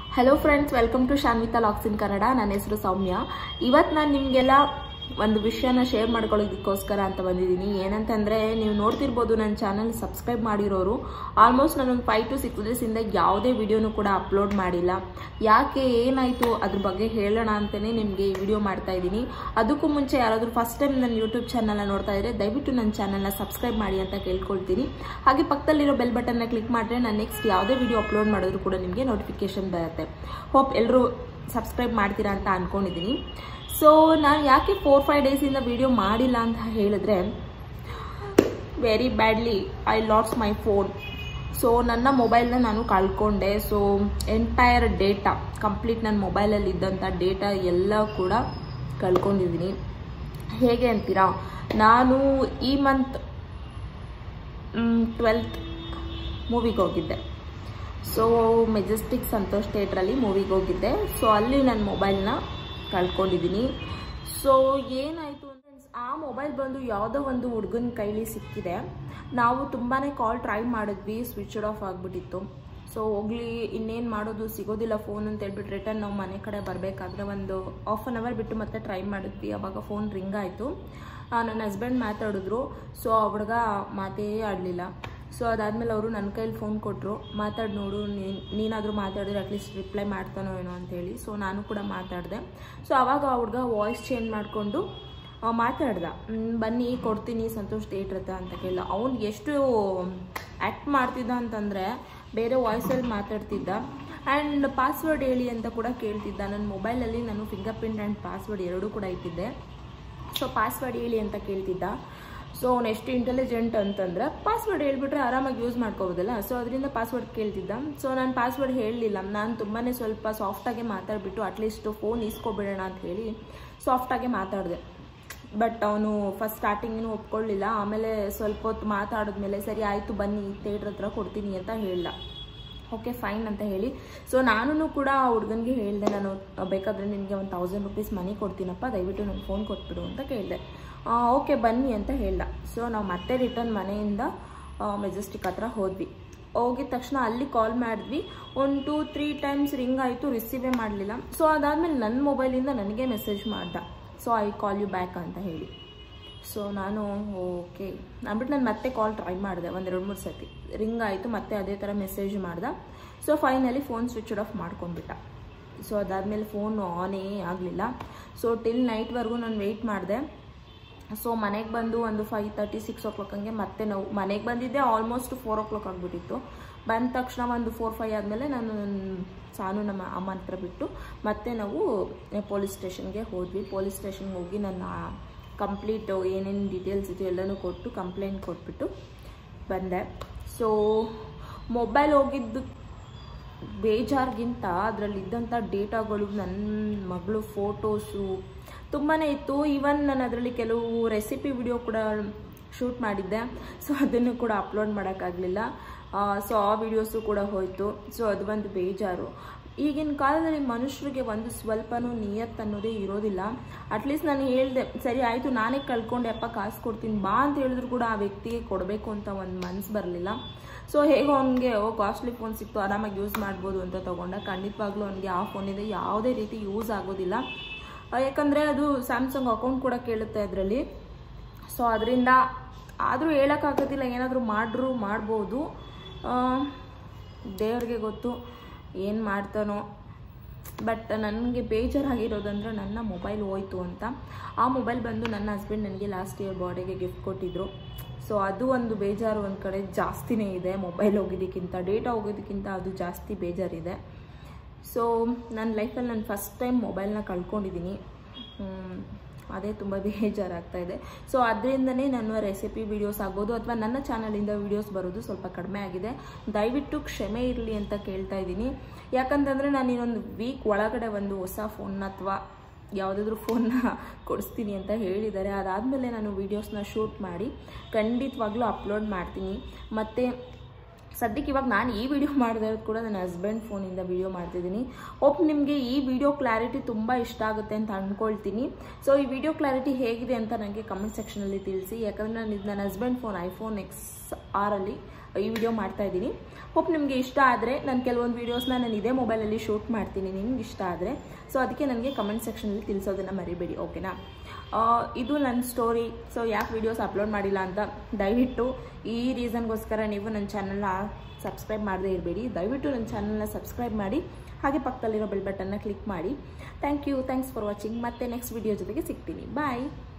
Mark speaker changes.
Speaker 1: hello friends welcome to Shanvita ಲಾಕ್ಸ್ in Kannada ನನ್ನ ಹೆಸರು ಸೌಮ್ಯ ಇವತ್ತು ನಾನು ನಿಮಗೆಲ್ಲ ಒಂದು ವಿಷಯನ ಶೇರ್ ಮಾಡ್ಕೊಳ್ಳೋದಕ್ಕೋಸ್ಕರ ಅಂತ ಬಂದಿದ್ದೀನಿ ಏನಂತಂದರೆ ನೀವು ನೋಡ್ತಿರ್ಬೋದು ನನ್ನ ಚಾನಲ್ ಸಬ್ಸ್ಕ್ರೈಬ್ ಮಾಡಿರೋರು ಆಲ್ಮೋಸ್ಟ್ ನಾನೊಂದು ಫೈವ್ ಟು ಸಿಕ್ಸ್ ಡೇಸಿಂದ ಯಾವುದೇ ವಿಡಿಯೋನು ಕೂಡ ಅಪ್ಲೋಡ್ ಮಾಡಿಲ್ಲ ಯಾಕೆ ಏನಾಯಿತು ಅದ್ರ ಬಗ್ಗೆ ಹೇಳೋಣ ಅಂತಲೇ ನಿಮಗೆ ಈ ವಿಡಿಯೋ ಮಾಡ್ತಾ ಇದ್ದೀನಿ ಅದಕ್ಕೂ ಮುಂಚೆ ಯಾರಾದರೂ ಫಸ್ಟ್ ಟೈಮ್ ನನ್ನ ಯೂಟ್ಯೂಬ್ ಚಾನಲ್ನ ನೋಡ್ತಾ ಇದ್ದರೆ ದಯವಿಟ್ಟು ನನ್ನ ಚಾನಲ್ನ ಸಬ್ಸ್ಕ್ರೈಬ್ ಮಾಡಿ ಅಂತ ಕೇಳ್ಕೊಳ್ತೀನಿ ಹಾಗೆ ಪಕ್ಕದಲ್ಲಿರೋ ಬೆಲ್ ಬಟನ್ನ ಕ್ಲಿಕ್ ಮಾಡಿದ್ರೆ ನಾನು ನೆಕ್ಸ್ಟ್ ಯಾವುದೇ ವಿಡಿಯೋ ಅಪ್ಲೋಡ್ ಮಾಡಿದ್ರು ಕೂಡ ನಿಮಗೆ ನೋಟಿಫಿಕೇಶನ್ ಬರುತ್ತೆ ಹೋಪ್ ಎಲ್ಲರೂ ಸಬ್ಸ್ಕ್ರೈಬ್ ಮಾಡ್ತೀರಾ ಅಂತ ಅಂದ್ಕೊಂಡಿದ್ದೀನಿ ಸೊ ನಾನು ಯಾಕೆ ಫೋರ್ ಫೈವ್ ಡೇಸಿಂದ ವಿಡಿಯೋ ಮಾಡಿಲ್ಲ ಅಂತ ಹೇಳಿದ್ರೆ ವೆರಿ ಬ್ಯಾಡ್ಲಿ ಐ ಲಾಟ್ಸ್ ಮೈ ಫೋನ್ ಸೊ ನನ್ನ ಮೊಬೈಲ್ನ ನಾನು ಕಳ್ಕೊಂಡೆ ಸೊ ಎಂಟೈರ್ ಡೇಟಾ ಕಂಪ್ಲೀಟ್ ನನ್ನ ಮೊಬೈಲಲ್ಲಿ ಇದ್ದಂಥ ಡೇಟಾ ಎಲ್ಲ ಕೂಡ ಕಳ್ಕೊಂಡಿದ್ದೀನಿ ಹೇಗೆ ಅಂತೀರಾ ನಾನು ಈ ಮಂತ್ ಟ್ವೆಲ್ತ್ ಮೂವಿಗೆ ಹೋಗಿದ್ದೆ ಸೊ ಮೆಜೆಸ್ಟಿಕ್ ಸಂತೋಷ್ ಥಿಯೇಟ್ರಲ್ಲಿ ಮೂವಿಗೆ ಹೋಗಿದ್ದೆ ಸೊ ಅಲ್ಲಿ ನನ್ನ ಮೊಬೈಲ್ನ ಕಳ್ಕೊಂಡಿದ್ದೀನಿ ಸೊ ಏನಾಯಿತು ಅಂತ ಆ ಮೊಬೈಲ್ ಬಂದು ಯಾವುದೋ ಒಂದು ಹುಡುಗನ ಕೈಲಿ ಸಿಕ್ಕಿದೆ ನಾವು ತುಂಬಾ ಕಾಲ್ ಟ್ರೈ ಮಾಡಿದ್ವಿ ಸ್ವಿಚ್ಡ್ ಆಫ್ ಆಗಿಬಿಟ್ಟಿತ್ತು ಸೊ ಹೋಗ್ಲಿ ಇನ್ನೇನು ಮಾಡೋದು ಸಿಗೋದಿಲ್ಲ ಫೋನ್ ಅಂತ ಹೇಳ್ಬಿಟ್ಟು ರಿಟರ್ನ್ ನಾವು ಮನೆ ಕಡೆ ಬರಬೇಕಾದ್ರೆ ಒಂದು ಹಾಫ್ ಆನ್ ಅವರ್ ಬಿಟ್ಟು ಮತ್ತೆ ಟ್ರೈ ಮಾಡಿದ್ವಿ ಅವಾಗ ಫೋನ್ ರಿಂಗ್ ಆಯಿತು ನನ್ನ ಹಸ್ಬೆಂಡ್ ಮಾತಾಡಿದ್ರು ಸೊ ಆ ಹುಡುಗ ಮಾತೇ ಆಡಲಿಲ್ಲ ಸೊ ಅದಾದಮೇಲೆ ಅವರು ನನ್ನ ಕೈಲಿ ಫೋನ್ ಕೊಟ್ಟರು ಮಾತಾಡಿ ನೋಡು ನೀನಾದರೂ ಮಾತಾಡಿದ್ರೆ ಅಟ್ಲೀಸ್ಟ್ ರಿಪ್ಲೈ ಮಾಡ್ತಾನೋ ಏನೋ ಅಂತೇಳಿ ಸೊ ನಾನು ಕೂಡ ಮಾತಾಡಿದೆ ಸೊ ಆವಾಗ ಆ ಹುಡುಗ ವಾಯ್ಸ್ ಚೇಂಜ್ ಮಾಡಿಕೊಂಡು ಮಾತಾಡ್ದ "ಮ್, ಬನ್ನಿ ಕೊಡ್ತೀನಿ ಸಂತೋಷ್ ಥಿಯೇಟ್ರ್ ಹತ್ರ ಅಂತ ಕೇಳಿದ ಅವ್ನು ಎಷ್ಟು ಆ್ಯಕ್ಟ್ ಮಾಡ್ತಿದ್ದ ಅಂತಂದರೆ ಬೇರೆ ವಾಯ್ಸಲ್ಲಿ ಮಾತಾಡ್ತಿದ್ದ ಆ್ಯಂಡ್ ಪಾಸ್ವರ್ಡ್ ಹೇಳಿ ಅಂತ ಕೂಡ ಕೇಳ್ತಿದ್ದ ನನ್ನ ಮೊಬೈಲಲ್ಲಿ ನಾನು ಫಿಂಗರ್ ಪ್ರಿಂಟ್ ಆ್ಯಂಡ್ ಪಾಸ್ವರ್ಡ್ ಎರಡೂ ಕೂಡ ಇಟ್ಟಿದ್ದೆ ಸೊ ಪಾಸ್ವರ್ಡ್ ಹೇಳಿ ಅಂತ ಕೇಳ್ತಿದ್ದ ಸೊ ಅವ್ನು ಎಷ್ಟು ಇಂಟೆಲಿಜೆಂಟ್ ಅಂತಂದ್ರೆ ಪಾಸ್ವರ್ಡ್ ಹೇಳ್ಬಿಟ್ರೆ ಆರಾಮಾಗಿ ಯೂಸ್ ಮಾಡ್ಕೋಬೋದಲ್ಲ ಸೊ ಅದರಿಂದ ಪಾಸ್ವರ್ಡ್ ಕೇಳ್ತಿದ್ದ ಸೊ ನಾನು ಪಾಸ್ವರ್ಡ್ ಹೇಳಲಿಲ್ಲ ನಾನು ತುಂಬಾ ಸ್ವಲ್ಪ ಸಾಫ್ಟಾಗೆ ಮಾತಾಡಿಬಿಟ್ಟು ಅಟ್ಲೀಸ್ಟ್ ಫೋನ್ ಇಸ್ಕೊಬಿಡೋಣ ಅಂತ ಹೇಳಿ ಸಾಫ್ಟಾಗೆ ಮಾತಾಡಿದೆ ಬಟ್ ಅವನು ಫಸ್ಟ್ ಸ್ಟಾರ್ಟಿಂಗಿನೂ ಒಪ್ಕೊಳ್ಳಿಲ್ಲ ಆಮೇಲೆ ಸ್ವಲ್ಪ ಹೊತ್ತು ಮಾತಾಡಿದ್ಮೇಲೆ ಸರಿ ಆಯಿತು ಬನ್ನಿ ಥಿಯೇಟ್ರ್ ಹತ್ರ ಕೊಡ್ತೀನಿ ಅಂತ ಹೇಳ್ದ ಓಕೆ ಫೈನ್ ಅಂತ ಹೇಳಿ ಸೊ ನಾನು ಕೂಡ ಆ ಹುಡುಗನಿಗೆ ಹೇಳಿದೆ ನಾನು ಬೇಕಾದರೆ ನಿನಗೆ ಒಂದು ತೌಸಂಡ್ ರುಪೀಸ್ ಮನಿ ಕೊಡ್ತೀನಪ್ಪ ದಯವಿಟ್ಟು ನನ್ನ ಫೋನ್ ಕೊಟ್ಬಿಡು ಅಂತ ಕೇಳಿದೆ ಓಕೆ ಬನ್ನಿ ಅಂತ ಹೇಳ್ದ ಸೊ ನಾವು ಮತ್ತೆ ರಿಟರ್ನ್ ಮನೆಯಿಂದ ಮೆಜೆಸ್ಟಿಕ್ ಹತ್ರ ಹೋದ್ವಿ ಹೋಗಿದ ತಕ್ಷಣ ಅಲ್ಲಿ ಕಾಲ್ ಮಾಡಿದ್ವಿ ಒಂದು ಟೂ ತ್ರೀ ಟೈಮ್ಸ್ ರಿಂಗ್ ಆಯಿತು ರಿಸೀವೇ ಮಾಡಲಿಲ್ಲ ಸೊ ಅದಾದಮೇಲೆ ನನ್ನ ಮೊಬೈಲಿಂದ ನನಗೆ ಮೆಸೇಜ್ ಮಾಡ್ದ so I call you back ಅಂತ ಹೇಳಿ ಸೊ ನಾನು ಓಕೆ ಅಂದ್ಬಿಟ್ಟು ನಾನು ಮತ್ತೆ ಕಾಲ್ ಟ್ರೈ ಮಾಡಿದೆ ಒಂದು ಎರಡು ಮೂರು ಸತಿ ರಿಂಗ್ ಆಯಿತು ಮತ್ತೆ ಅದೇ ಥರ ಮೆಸೇಜ್ ಮಾಡ್ದೆ so finally phone switch off ಮಾಡ್ಕೊಂಡ್ಬಿಟ್ಟ ಸೊ ಅದಾದಮೇಲೆ ಫೋನ್ ಆನೇ ಆಗಲಿಲ್ಲ ಸೊ ಟಿಲ್ ನೈಟ್ವರೆಗೂ ನಾನು ವೆಯ್ಟ್ ಮಾಡಿದೆ ಸೊ ಮನೆಗೆ ಬಂದು ಒಂದು five thirty six o'clock ಹಂಗೆ ಮತ್ತೆ ನಾವು ಮನೆಗೆ ಬಂದಿದ್ದೆ ಆಲ್ಮೋಸ್ಟ್ ಫೋರ್ ಓ ಕ್ಲಾಕ್ ಆಗಿಬಿಟ್ಟಿತ್ತು ಬಂದ ತಕ್ಷಣ ಒಂದು ಫೋರ್ ಫೈವ್ ಆದಮೇಲೆ ನಾನು ನನ್ನ ಸಾನು ನಮ್ಮ ಅಮ್ಮ ಹತ್ರ ಬಿಟ್ಟು ಮತ್ತೆ ನಾವು ಪೊಲೀಸ್ ಸ್ಟೇಷನ್ಗೆ ಹೋದ್ವಿ ಪೊಲೀಸ್ ಸ್ಟೇಷನ್ಗೆ ಹೋಗಿ ನನ್ನ ಕಂಪ್ಲೀಟ್ ಏನೇನು ಡೀಟೇಲ್ಸ್ ಇತ್ತು ಎಲ್ಲನೂ ಕೊಟ್ಟು ಕಂಪ್ಲೇಂಟ್ ಕೊಟ್ಬಿಟ್ಟು ಬಂದೆ ಸೊ ಮೊಬೈಲ್ ಹೋಗಿದ್ದು ಬೇಜಾರ್ಗಿಂತ ಅದರಲ್ಲಿದ್ದಂಥ ಡೇಟಾಗಳು ನನ್ನ ಮಗಳು ಫೋಟೋಸು ತುಂಬಾ ಇತ್ತು ಈವನ್ ನಾನು ಅದರಲ್ಲಿ ಕೆಲವು ರೆಸಿಪಿ ವಿಡಿಯೋ ಕೂಡ ಶೂಟ್ ಮಾಡಿದ್ದೆ ಸೊ ಅದನ್ನು ಕೂಡ ಅಪ್ಲೋಡ್ ಮಾಡೋಕ್ಕಾಗಲಿಲ್ಲ ಸೊ ಆ ವಿಡಿಯೋಸು ಕೂಡ ಹೋಯಿತು ಸೊ ಅದು ಒಂದು ಬೇಜಾರು ಈಗಿನ ಕಾಲದಲ್ಲಿ ಮನುಷ್ಯರಿಗೆ ಒಂದು ಸ್ವಲ್ಪನೂ ನಿಯತ್ ಅನ್ನೋದೇ ಇರೋದಿಲ್ಲ ಅಟ್ಲೀಸ್ಟ್ ನಾನು ಹೇಳಿದೆ ಸರಿ ಆಯಿತು ನಾನೇ ಕಳ್ಕೊಂಡೆ ಅಪ್ಪ ಕಾಸು ಕೊಡ್ತೀನಿ ಬಾ ಅಂತ ಹೇಳಿದ್ರು ಕೂಡ ಆ ವ್ಯಕ್ತಿಗೆ ಕೊಡಬೇಕು ಅಂತ ಒಂದು ಮನ್ಸು ಬರಲಿಲ್ಲ ಸೊ ಹೇಗೋ ಅವನಿಗೆ ಓ ಕಾಸ್ಟ್ಲಿ ಫೋನ್ ಸಿಕ್ತು ಆರಾಮಾಗಿ ಯೂಸ್ ಮಾಡ್ಬೋದು ಅಂತ ತೊಗೊಂಡ ಖಂಡಿತವಾಗ್ಲೂ ಅವನಿಗೆ ಆ ಫೋನಿಂದ ಯಾವುದೇ ರೀತಿ ಯೂಸ್ ಆಗೋದಿಲ್ಲ ಯಾಕಂದರೆ ಅದು ಸ್ಯಾಮ್ಸಂಗ್ ಅಕೌಂಟ್ ಕೂಡ ಕೇಳುತ್ತೆ ಅದರಲ್ಲಿ ಸೊ ಅದರಿಂದ ಆದರೂ ಹೇಳೋಕ್ಕಾಗೋದಿಲ್ಲ ಏನಾದರೂ ಮಾಡ್ರು ಮಾಡ್ಬೋದು ದೇವ್ರಿಗೆ ಗೊತ್ತು ಏನು ಮಾಡ್ತಾನೋ ಬಟ್ ನನಗೆ ಬೇಜಾರಾಗಿರೋದಂದ್ರೆ ನನ್ನ ಮೊಬೈಲ್ ಹೋಯ್ತು ಅಂತ ಆ ಮೊಬೈಲ್ ಬಂದು ನನ್ನ ಹಸ್ಬೆಂಡ್ ನನಗೆ ಲಾಸ್ಟ್ ಇಯರ್ ಬಾಡಿಗೆ ಗಿಫ್ಟ್ ಕೊಟ್ಟಿದ್ರು ಸೊ ಅದು ಒಂದು ಬೇಜಾರು ಒಂದು ಕಡೆ ಜಾಸ್ತಿನೇ ಇದೆ ಮೊಬೈಲ್ ಹೋಗೋದಕ್ಕಿಂತ ಡೇಟಾ ಹೋಗೋದಕ್ಕಿಂತ ಅದು ಜಾಸ್ತಿ ಬೇಜಾರಿದೆ ಸೊ ನನ್ನ ಲೈಫಲ್ಲಿ ನಾನು ಫಸ್ಟ್ ಟೈಮ್ ಮೊಬೈಲ್ನ ಕಳ್ಕೊಂಡಿದ್ದೀನಿ ಅದೇ ತುಂಬ ಬೇಜಾರಾಗ್ತಾ ಇದೆ ಸೊ ಅದರಿಂದನೇ ನನ್ನ ರೆಸಿಪಿ ವೀಡಿಯೋಸ್ ಆಗ್ಬೋದು ಅಥವಾ ನನ್ನ ಚಾನಲಿಂದ ವೀಡಿಯೋಸ್ ಬರೋದು ಸ್ವಲ್ಪ ಕಡಿಮೆ ಆಗಿದೆ ದಯವಿಟ್ಟು ಕ್ಷಮೆ ಇರಲಿ ಅಂತ ಕೇಳ್ತಾ ಇದ್ದೀನಿ ಯಾಕಂತಂದರೆ ನಾನು ಇನ್ನೊಂದು ವೀಕ್ ಒಳಗಡೆ ಒಂದು ಹೊಸ ಫೋನ್ ಅಥವಾ ಯಾವುದಾದ್ರೂ ಫೋನ್ನ ಕೊಡಿಸ್ತೀನಿ ಅಂತ ಹೇಳಿದ್ದಾರೆ ಅದಾದಮೇಲೆ ನಾನು ವೀಡಿಯೋಸ್ನ ಶೂಟ್ ಮಾಡಿ ಖಂಡಿತವಾಗ್ಲೂ ಅಪ್ಲೋಡ್ ಮಾಡ್ತೀನಿ ಮತ್ತು ಸದ್ಯಕ್ಕೆ ಇವಾಗ ನಾನು ಈ ವಿಡಿಯೋ ಮಾಡಿದೆ ಕೂಡ ನನ್ನ ಹಸ್ಬೆಂಡ್ ಫೋನಿಂದ ವಿಡಿಯೋ ಮಾಡ್ತಿದ್ದೀನಿ ಹೋಪ್ ನಿಮಗೆ ಈ ವಿಡಿಯೋ ಕ್ಲಾರಿಟಿ ತುಂಬ ಇಷ್ಟ ಆಗುತ್ತೆ ಅಂತ ಅಂದ್ಕೊಳ್ತೀನಿ ಸೊ ಈ ವಿಡಿಯೋ ಕ್ಲಾರಿಟಿ ಹೇಗಿದೆ ಅಂತ ನನಗೆ ಕಮೆಂಟ್ ಸೆಕ್ಷನಲ್ಲಿ ತಿಳಿಸಿ ಯಾಕಂದರೆ ನಾನು ಇದು ನನ್ನ ಹಸ್ಬೆಂಡ್ ಫೋನ್ ಐಫೋನ್ ಎಕ್ಸ್ ಆರಲ್ಲಿ ಈ ವಿಡಿಯೋ ಮಾಡ್ತಾ ಇದ್ದೀನಿ ಹೋಪ್ ನಿಮಗೆ ಇಷ್ಟ ಆದರೆ ನಾನು ಕೆಲವೊಂದು ವೀಡಿಯೋಸ್ನ ನಾನು ಇದೇ ಮೊಬೈಲಲ್ಲಿ ಶೂಟ್ ಮಾಡ್ತೀನಿ ನಿಮ್ಗೆ ಇಷ್ಟ ಆದರೆ ಸೊ ಅದಕ್ಕೆ ನನಗೆ ಕಮೆಂಟ್ ಸೆಕ್ಷನಲ್ಲಿ ತಿಳಿಸೋದನ್ನು ಮರಿಬೇಡಿ ಓಕೆನಾ ಆ, ಇದು ನನ್ನ ಸ್ಟೋರಿ ಸೊ ಯಾಕೆ ವೀಡಿಯೋಸ್ ಅಪ್ಲೋಡ್ ಮಾಡಿಲ್ಲ ಅಂತ ದಯವಿಟ್ಟು ಈ ರೀಸನ್ಗೋಸ್ಕರ ನೀವು ನನ್ನ ಚಾನಲ್ನ ಸಬ್ಸ್ಕ್ರೈಬ್ ಮಾಡದೇ ಇರಬೇಡಿ ದಯವಿಟ್ಟು ನನ್ನ ಚಾನಲ್ನ ಸಬ್ಸ್ಕ್ರೈಬ್ ಮಾಡಿ ಹಾಗೆ ಪಕ್ಕದಲ್ಲಿರೋ ಬೆಲ್ ಬಟನ್ನ ಕ್ಲಿಕ್ ಮಾಡಿ thank you thanks for watching ಮತ್ತೆ ನೆಕ್ಸ್ಟ್ ವಿಡಿಯೋ ಜೊತೆಗೆ ಸಿಗ್ತೀನಿ ಬಾಯ್